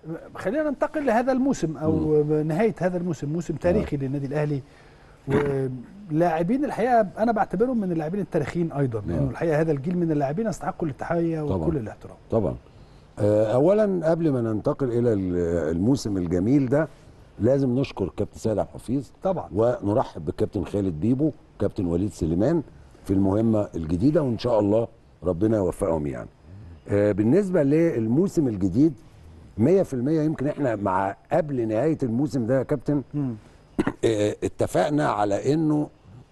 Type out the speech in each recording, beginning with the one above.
خلينا ننتقل لهذا الموسم او نهايه هذا الموسم موسم تاريخي للنادي الاهلي ولاعبين الحقيقه انا بعتبرهم من اللاعبين التاريخيين ايضا لانه الحقيقه هذا الجيل من اللاعبين يستحقوا التحيه طبعاً. وكل الاحترام طبعا آه، اولا قبل ما ننتقل الى ال- الموسم الجميل ده لازم نشكر كابتن سيد عبد الحفيظ طبعا ونرحب بالكابتن خالد بيبو كابتن وليد سليمان في المهمه الجديده وان شاء الله ربنا يوفقهم يعني آه، بالنسبه للموسم الجديد 100% يمكن احنا مع قبل نهايه الموسم ده يا كابتن مم. آه، اتفقنا على انه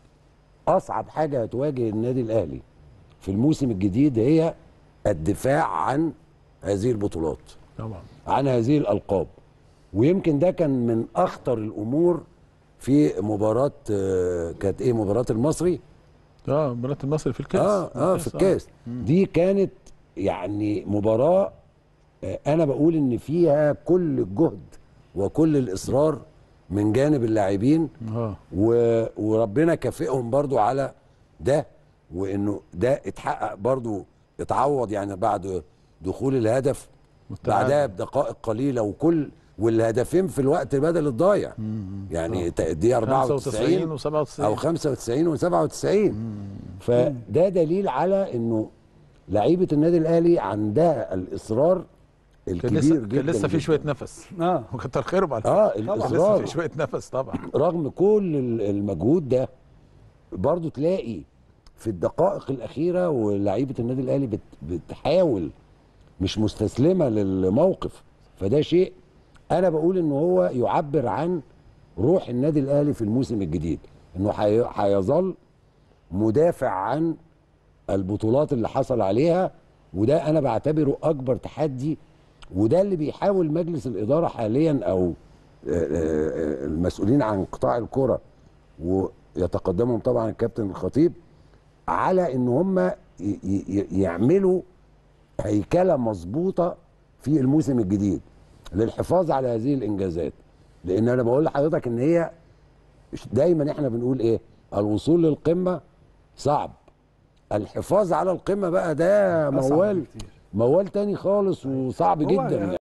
اصعب حاجه هتواجه النادي الاهلي في الموسم الجديد هي الدفاع عن هذه البطولات طبعا عن هذه الالقاب ويمكن ده كان من اخطر الامور في مباراه آه، كانت ايه مباراه المصري اه مباراة المصري في الكاس اه اه في الكاس دي كانت يعني مباراه آه، انا بقول ان فيها كل الجهد وكل الاصرار من جانب اللاعبين اه و... وربنا كافئهم برضو على ده وانه ده اتحقق برضو اتعوض يعني بعد دخول الهدف والتعادل. بعدها بدقائق قليله وكل والهدفين في الوقت بدل الضايع يعني ت- دي 94 95 و97 او 95 و97 فده دليل على انه لعيبه النادي الاهلي عندها الاصرار كان الكبير لسه جدا كان لسه في جداً. شويه نفس اه وكتر خيرهم على فكره اه كان لسه الاصرار في شويه نفس طبعا رغم كل ال- المجهود ده برضو تلاقي في الدقائق الأخيرة ولاعيبة النادي الأهلي بت بتحاول مش مستسلمة للموقف فده شيء أنا بقول إن هو يعبر عن روح النادي الأهلي في الموسم الجديد إنه هي- هيظل مدافع عن البطولات اللي حصل عليها وده أنا بعتبره أكبر تحدي وده اللي بيحاول مجلس الإدارة حاليا أو آه، آه، المسؤولين عن قطاع الكرة ويتقدمهم طبعا الكابتن الخطيب على ان هم ي- ي- يعملوا هيكله مظبوطه في الموسم الجديد للحفاظ على هذه الانجازات لان انا بقول لحضرتك ان هي دايما احنا بنقول ايه الوصول للقمه صعب الحفاظ على القمه بقى ده أصعب موال بكتير. موال تاني خالص وصعب هو جدا